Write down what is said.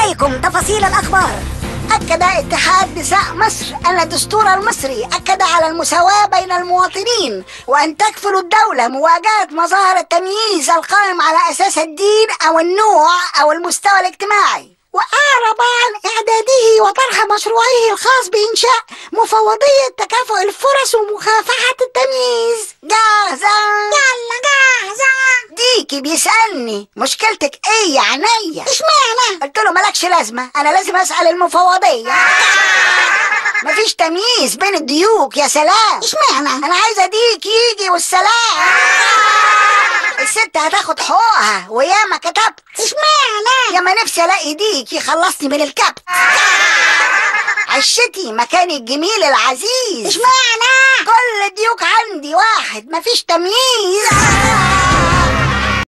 إليكم تفاصيل الأخبار أكد اتحاد نساء مصر أن الدستور المصري أكد على المساواة بين المواطنين وأن تكفل الدولة مواجهة مظاهر التمييز القائم على أساس الدين أو النوع أو المستوى الاجتماعي وأعرب عن إعداده وطرح مشروعه الخاص بإنشاء مفوضية تكافؤ الفرص ومكافحة التمييز جاهزة يلا جاهزة ديكي بيسألني مشكلتك ايه يا عينيا اشمعنى قلت له مالكش لازمة أنا لازم أسأل المفوضية مفيش تمييز بين الديوك يا سلام اشمعنى أنا عايزة ديك يجي والسلام الست هتاخد حقوقها وياما كتبت اشمعنى يا ما نفسي ألاقي ديك يخلصني من الكبت عشتي مكاني الجميل العزيز اشمعنى كل الديوك عندي واحد مفيش تمييز